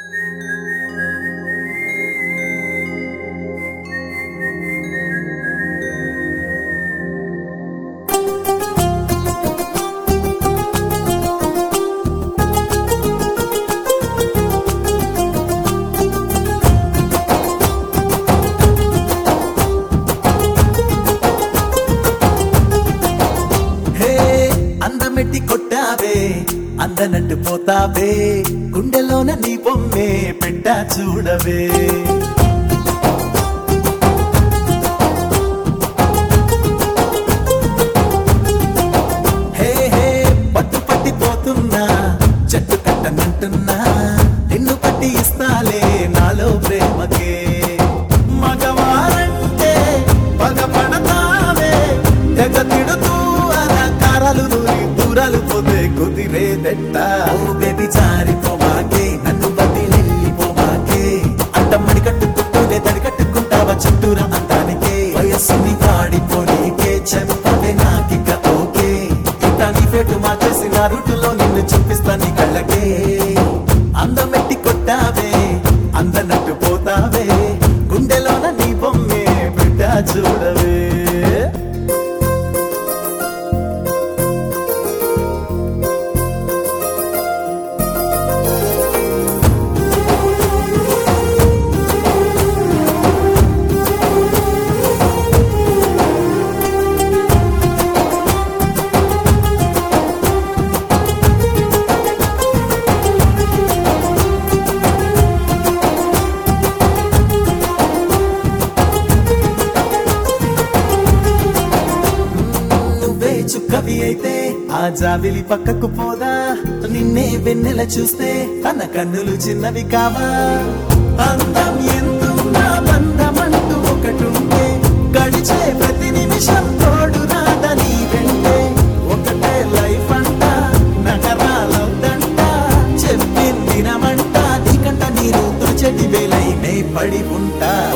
హే అందమెట్టి కొట్టావే అందనట్టు పోతావే గుండెలోన నీ బొమ్మే పెట్టా చూడవే హే హే పట్టు పట్టి పోతున్నా చెట్టు కట్టనంటున్నా నిన్ను పట్టి ఇస్తాలే నాలో ప్రేమకే మగవారంటే పగ పడతావే తెగ తిడుతూ అలకారాలు నూరి దూరాలు పోతే కుదిరేదెట్ట ఓ బేబీ జారిపోమాకే నన్ను వదిలిపోమాకే అడ్డమ్మడి కట్టుకుంటూనే తడి కట్టుకుంటావా చుట్టూరా అందానికే వయస్సుని వాడిపోనీకే చెప్పవే నాకిక ఓకే ఇంత నీ ఫేటు మార్చేసి నా రూటులో నిన్ను చూపిస్తా నీ కళ్ళకే అందమెట్టి కొట్టావే అందనట్టు పోతావే గుండెలోన నీ బొమ్మే బిడ్డ చూడవే నువ్వే చుక్కవి అయితే ఆ జాబిలి పక్కకు పోదా నిన్నే వెన్నెల చూస్తే తన కన్నులు చిన్నవి కావా అందం ఎంతున్నా బంధమంటూ ఒకటుంటే గడిచే ప్రతి నిమిషం తోడు రాదని వెంటే ఒకటే లైఫ్ అంట నగరాలొద్దంట చెప్పిందినమంట నీకంట నీరు తుడిచెటి వేలైనే పడి ఉంటా ఓ